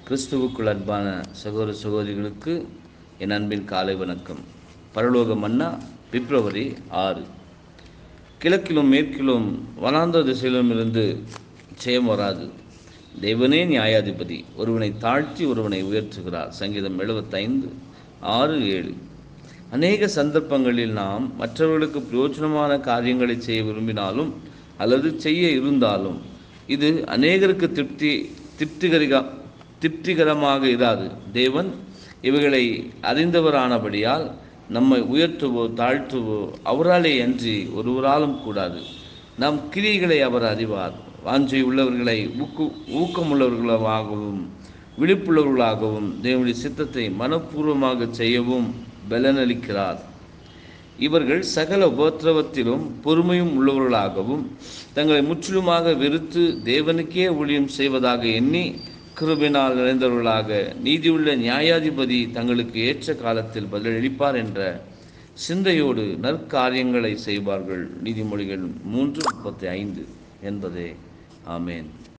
கிறிஸ்துவுக்குள் அன்பான சகோதர சகோதரிகளுக்கு என் அன்பின் காலை வணக்கம் பரலோக மன்னா பிப்ரவரி ஆறு கிழக்கிலும் மேற்கிலும் வனாந்த திசையிலும் இருந்து ஜெயம் வராது தேவனே நியாயாதிபதி ஒருவனை தாழ்த்தி ஒருவனை உயர்த்துகிறார் சங்கீதம் எழுபத்தைந்து ஆறு ஏழு அநேக சந்தர்ப்பங்களில் நாம் மற்றவர்களுக்கு பிரயோஜனமான காரியங்களை செய்ய விரும்பினாலும் அல்லது செய்ய இருந்தாலும் இது அநேகருக்கு திருப்தி திருப்திகரிகா திருப்திகரமாக இராது தேவன் இவைகளை அறிந்தவரானபடியால் நம்மை உயர்த்துவோ தாழ்த்துவோ அவராலே அன்றி ஒருவராலும் கூடாது நம் கிரியைகளை அவர் அறிவார் வாஞ்சை உள்ளவர்களை ஊக்கு ஊக்கமுள்ளவர்களாகவும் விழிப்புள்ளவர்களாகவும் தேவனுடைய சித்தத்தை மனப்பூர்வமாக செய்யவும் பலனளிக்கிறார் இவர்கள் சகல உபத்திரவத்திலும் பொறுமையும் உள்ளவர்களாகவும் தங்களை முற்றிலுமாக வெறுத்து தேவனுக்கே ஊழியம் செய்வதாக எண்ணி கிருபினால் நிறைந்தவர்களாக நீதியுள்ள நியாயாதிபதி தங்களுக்கு ஏற்ற காலத்தில் பதிலளிப்பார் என்ற சிந்தையோடு நற்காரியங்களை செய்வார்கள் நீதிமொழிகள் மூன்று முப்பத்தி ஐந்து என்பதே ஆமேன்